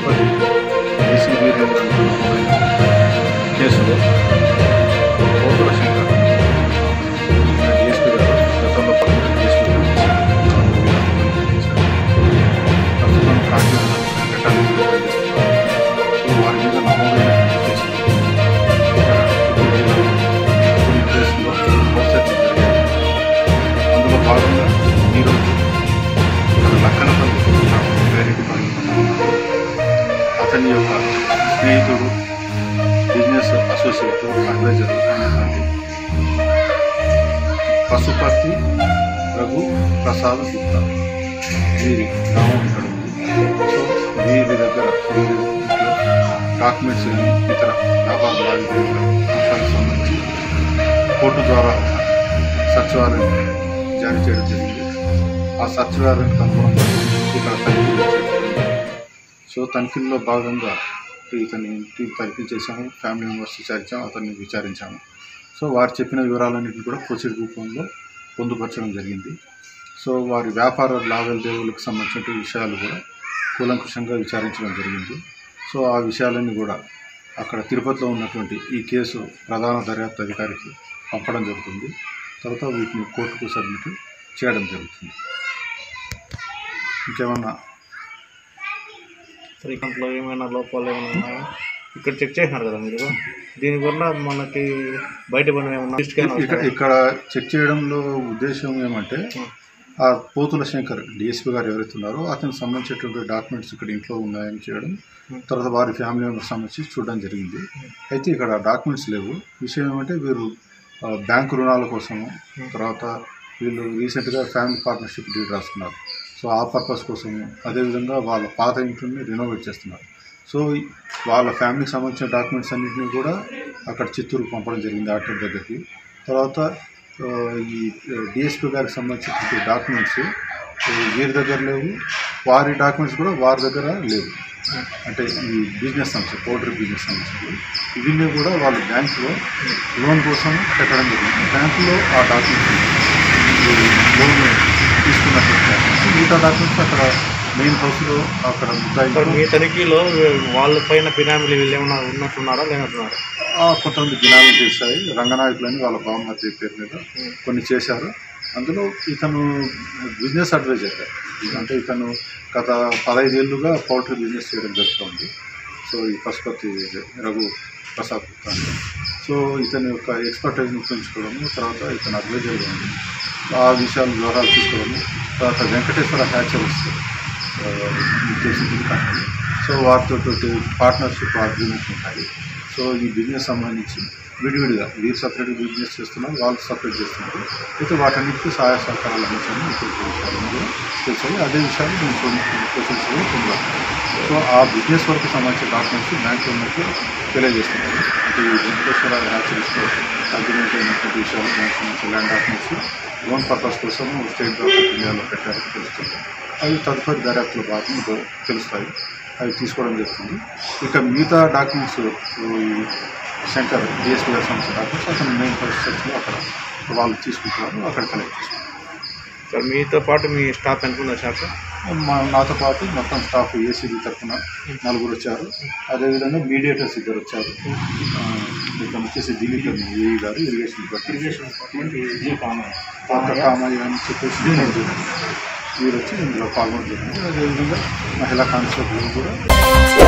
Tirupati AC Virendra కేసులో పోతుల Shankar DSP గారు గతంలో పక్కన డిఎస్పీ గారు ప్రస్తుతం కాకినాడ రిటర్నింగ్ సో వారి మీద నమోదైన కేసు ఇక్కడ చిత్తూరు జిల్లాలో కొన్ని ప్లేసుల్లో మోసట్లు జరిగాయి అందులో భాగంగా ఈరోజు మన లక్కనపల్లి వేరెడ్డిపల్లి అతని యొక్క స్నేహితుడు బిజినెస్ అసోసియేట్ అడ్వైజర్ అయినటువంటి పశుపతి రఘు ప్రసాద్ గుప్తా వీరి నామం ఇక్కడ ఉంది సో వీరి దగ్గర వీరి డాక్యుమెంట్స్ కానీ ఇతర వ్యాపార లావాదేవీల అంశాలకు సంబంధించి కోర్టు ద్వారా సర్చ్ వారెంట్ జారీ చేయడం జరిగింది ఆ సర్చ్ వారెంట్ అనుగుణంగా ఇక్కడ తనిఖీలు చేయడం జరిగింది. సో తనిఖీల్లో భాగంగా ఇతని ఇంటి తనిఖీ చేశాము ఫ్యామిలీ మెంబర్స్ విచారించాము అతన్ని విచారించాము సో వారు చెప్పిన వివరాలన్నింటినీ కూడా ప్రొసీడ్ రూపంలో పొందుపరచడం జరిగింది సో వారి వ్యాపార లావాదేవీలకు సంబంధించిన విషయాలు కూడా కూలంకుషంగా విచారించడం జరిగింది సో ఆ విషయాలన్నీ కూడా అక్కడ తిరుపతిలో ఉన్నటువంటి ఈ కేసు ప్రధాన దర్యాప్తు అధికారికి పంపడం జరుగుతుంది తర్వాత వీటిని కోర్టుకు సబ్మిట్ చేయడం జరుగుతుంది ఇంకేమన్నా సరే దాంట్లో ఏమైనా లోపాలు ఏమైనా ఉన్నాయా ఇక్కడ చెక్ చేసినారు కదా మీరు దీనివల్ల మనకి బయట పడిన ఏమన్నా ఇక్కడ ఇక్కడ చెక్ చేయడంలో ఉద్దేశం ఏమంటే ఆ పోతుల శంకర్ డిఎస్పీ గారు ఎవరైతే ఉన్నారో అతనికి సంబంధించినటువంటి డాక్యుమెంట్స్ ఇక్కడ ఇంట్లో ఉన్నాయని చేయడం తర్వాత వారి ఫ్యామిలీ మెంబర్స్ సంబంధించి చూడడం జరిగింది అయితే ఇక్కడ డాక్యుమెంట్స్ లేవు విషయం ఏమంటే వీరు ఆ, బ్యాంకు రుణాల కోసము తర్వాత వీళ్ళు రీసెంట్గా ఫ్యామిలీ పార్ట్నర్షిప్ డీడ్ రాసుకున్నారు సో ఆ పర్పస్ కోసము అదేవిధంగా వాళ్ళ పాత ఇంటిని రినోవేట్ చేస్తున్నారు సో ఈ- వాళ్ళ ఫ్యామిలీకి సంబంధించిన డాక్యుమెంట్స్ అన్నింటినీ కూడా అక్కడ చిత్తూరు పంపడం జరిగింది ఆర్టీఓ దగ్గరికి తర్వాత ఆ, ఈ డిఎస్పీ గారికి సంబంధించిన డాక్యుమెంట్స్ వీరి దగ్గర లేవు వారి డాక్యుమెంట్స్ కూడా వారి దగ్గర లేవు అంటే ఈ బిజినెస్ సంస్థ పౌల్ట్రీ బిజినెస్ సంస్థలు ఇవన్నీ కూడా వాళ్ళు బ్యాంకులో లోన్ కోసం పెట్టడం జరిగింది బ్యాంకులో ఆ డాక్యుమెంట్స్ లోన్ తీసుకున్నటువంటి డాక్యుమెంట్స్ మిగతా డాక్యుమెంట్స్ అక్కడ మెయిన్ హౌస్లో అక్కడ ఇక్కడ ముద్దాయి మీ తనిఖీలో వాళ్ళ పైన బినామీలు వీళ్ళు ఏమైనా ఉన్నట్టున్నారా లేనట్టున్నారా ఆ, కొంతమంది బినామీ చేశాయి రంగనాయకులని వాళ్ళ భావమతి పేరు మీద కొన్ని చేశారు అందులో ఇతను బిజినెస్ అడ్వైజర్ అంటే ఇతను గత పదహైదేళ్ళుగా పౌల్ట్రీ బిజినెస్ చేయడం జరుగుతుంది సో ఈ పశుపతి రఘు ప్రసాద్ గుప్తా అని. సో ఇతని యొక్క ఎక్స్పర్టైజ్ని ఉపయోగించుకోవడము తర్వాత ఇతను అడ్వైజర్గా ఉంది ఆ విషయాలు వివరాలు తీసుకోవడము తర్వాత వెంకటేశ్వర హ్యాచర్స్ ఉద్దేశించిన కంపెనీ సో వారితో పార్ట్నర్షిప్ అగ్రిమెంట్ ఉంటాయి సో ఈ బిజినెస్ సంబంధించి విడివిడిగా వీరు సపరేట్ బిజినెస్ చేస్తున్నారు వాళ్ళు సపరేట్ చేస్తున్నారు అయితే వాటన్నిటికీ సహాయ సహకారాలు అందించండి ఇప్పుడు విషయాలు కూడా తెలిసాయి అదే విషయాలు మేము కొన్ని క్వశ్చన్స్ కూడా పొందాం సో ఆ బిజినెస్ వరకు సంబంధించిన డాక్యుమెంట్స్ బ్యాంక్లో ఉన్నట్టు తెలియజేస్తున్నారు అంటే ఈ వెంకటేశ్వర హ్యాచరీస్లో అగ్రిమెంట్ అయినటువంటి విషయాలు బ్యాంక్ సంబంధించిన ల్యాండ్ డాక్యుమెంట్స్ లోన్ పర్పస్ కోసం స్టేట్ బ్యాంక్ ఆఫ్ ఇండియాలో పెట్టారని తెలుస్తుంది అవి తదుపరి దర్యాప్తులో భాగంగా తెలుస్తాయి అవి తీసుకోవడం జరుగుతుంది ఇక మిగతా డాక్యుమెంట్స్ ఈ శంకర్ డిఎస్పీ గారి సంబంధించిన డాక్యుమెంట్స్ అతను మెయిన్ సెక్షన్లో అక్కడ వాళ్ళు తీసుకుంటున్నారు అక్కడ కలెక్ట్ చేసుకుంటారు సార్ మీతో పాటు మీ స్టాఫ్ ఎంత ఉందా షాప్ మా నాతో పాటు మొత్తం స్టాఫ్ ఏసీబీ తరఫున నలుగురు వచ్చారు అదేవిధంగా మీడియేటర్స్ ఇద్దరు వచ్చారు ఆ, ఇక్కడ వచ్చేసి దిలీప్ అని ఏఈ గారు ఇరిగేషన్ డిపార్ట్మెంట్ కొత్త కామయ్య అని చెప్పేసి వీరు వచ్చి ఇందులో పాల్గొనడం జరిగింది అదేవిధంగా మహిళా కానిస్టేబుల్ కూడా